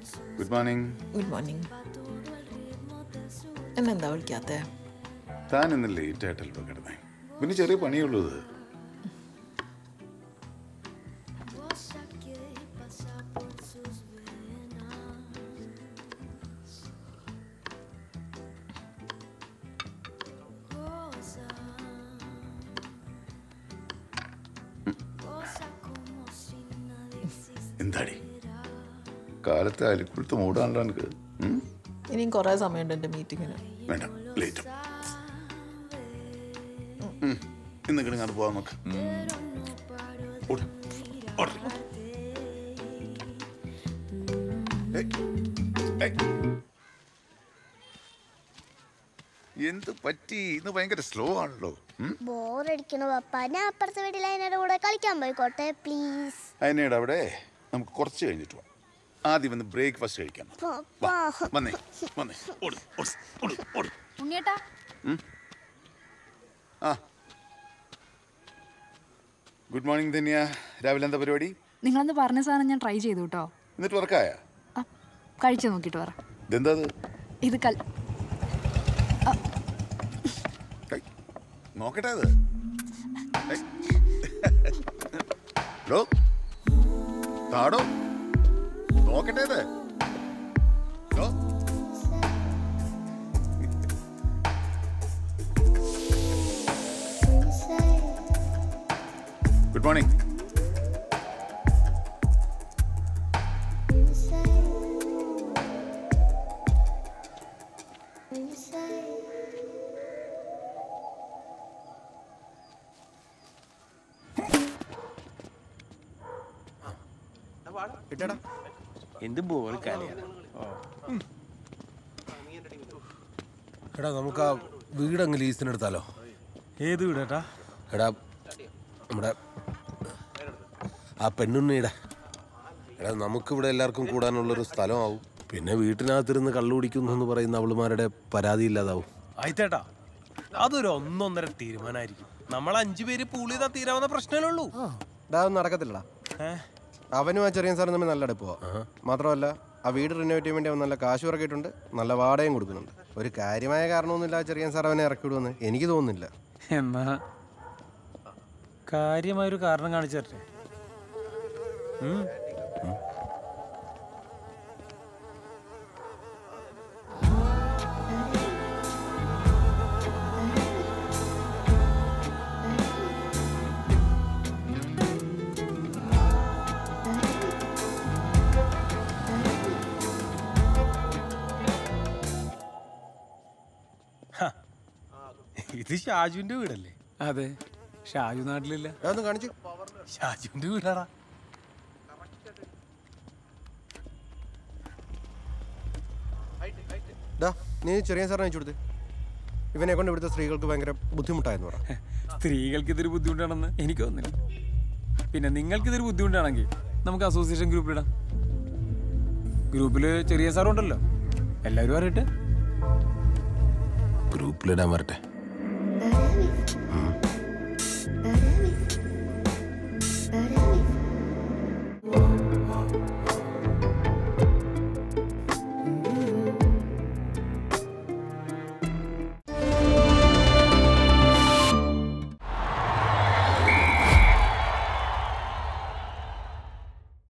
Good morning good morning എന്നെന്താ വിളിക്കാത്തേ താൻ ഇന്ന് ലേറ്റ് ആയിട്ടല്ലോ കിടന്നേ പിന്നെ ചെറിയ പണിയുള്ളൂ ഇത് എന്താടി കാലത്ത് അലിക്കുളത്ത് മൂടാണല്ലോ എനിക്ക് ഉം? ഇനിയും കുറേ സമയമുണ്ട് എൻ്റെ മീറ്റിങ്ങിന് വേണ്ട ലേറ്റ് ഇന്ന് കിടങ്ങാണ്ട് പോവാൻ നോക്ക് ഓട്. ഓട്. ഏയ്. ഏയ്. എന്ത് പറ്റി ഇന്ന് ഭയങ്കര സ്ലോ ആണല്ലോ ഉം? ബോറടിക്കണു പപ്പ ഞാൻ അപ്പുറത്തെ വീട്ടിൽ അതിനോട് കൂടെ കളിക്കാൻ പോയിക്കോട്ടെ പ്ലീസ് അതിനേടെ അവിടെ നമുക്ക് കുറച്ച് കഴിഞ്ഞിട്ട് പോവാം ആദ്യം വന്ന് ബ്രേക്ക്ഫാസ്റ്റ് കഴിക്കാം പപ്പ വാ, വന്നേ വന്നേ ഓട് ഓട് ഓട് ഓട് ഉണ്ണിയേട്ടാ ആ ഗുഡ് മോർണിംഗ് ധന്യ രാവിലെ എന്താ പരിപാടി നിങ്ങളന്ന് പറഞ്ഞ സാധനം ഞാൻ ട്രൈ ചെയ്തു കേട്ടോ എന്നിട്ട് വർക്കായ ആ, കഴിച്ചു നോക്കിയിട്ട് പറ ഇതെന്താ അത് ഇത് കൽ കൈ നോക്കട്ടെ അത് ഏയ്. ഡോ താടോ നോക്കട്ടെ അത് ഡോ. ഗുഡ് മോർണിംഗ് എന്ത് ബോൾ കളിയാണ് എടാ നമുക്ക് ആ വീടങ്ങ് ലീസിനെടുത്താലോ ഏത് വീടേട്ടാ എടാ നമ്മുടെ ആ പെണ്ണുണ്ണിയുടെ എടാ നമുക്കിവിടെ എല്ലാവർക്കും കൂടാനുള്ളൊരു സ്ഥലമാവും പിന്നെ വീട്ടിനകത്തിരുന്ന് കള്ളു കുടിക്കുന്നു എന്ന് പറയുന്ന അവളുമാരുടെ പരാതി ഇല്ലാതാവും ആയിത്തേട്ടാ അതൊരു ഒന്നൊന്നര തീരുമാനമായിരിക്കും നമ്മൾ അഞ്ചു പേര് പൂളി ചെയ്താൽ തീരാവുന്ന പ്രശ്നമല്ലേ ഉള്ളൂ അതൊന്നും നടക്കത്തില്ലടാ അവനും ആ ചെറിയ സാറും തമ്മിൽ നല്ല അടുപ്പമാ മാത്രമല്ല ആ വീട് റിനോവേറ്റ് ചെയ്യാൻ വേണ്ടി അവൻ നല്ല കാശ് ഇറക്കിയിട്ടുണ്ട് നല്ല വാടകയും കൊടുക്കുന്നുണ്ട് ഒരു കാര്യമായ കാരണമൊന്നുമില്ല ആ ചെറിയ സാർ അവനെ ഇറക്കി വിടുമെന്ന് എനിക്ക് തോന്നുന്നില്ല എന്നാ കാര്യമായൊരു കാരണം കാണിച്ചു തരട്ടെ ഉം. ഹ. ഇത് ഷാജുവിന്റെ വീടല്ലേ അതെ ഷാജു നാട്ടിലില്ല അതൊന്ന് കാണിച്ചു ഷാജുവിന്റെ വീടാടാ ഡാ നീ ചെറിയ സാറിനെ അയച്ചു കൊടുത്ത് ഇവനെ കൊണ്ട് ഇവിടുത്തെ സ്ത്രീകൾക്ക് ഭയങ്കര ബുദ്ധിമുട്ടായെന്ന് പറ സ്ത്രീകൾക്ക് ഇതൊരു ബുദ്ധിമുട്ടാണെന്ന് എനിക്ക് തോന്നുന്നില്ല പിന്നെ നിങ്ങൾക്ക് ഇതൊരു ബുദ്ധിമുട്ടാണെങ്കിൽ നമുക്ക് അസോസിയേഷൻ ഗ്രൂപ്പിലിടാം ഗ്രൂപ്പിൽ ചെറിയ സാറുണ്ടല്ലോ എല്ലാവരും അറിയട്ടെ ഗ്രൂപ്പിലിടാൻ വരട്ടെ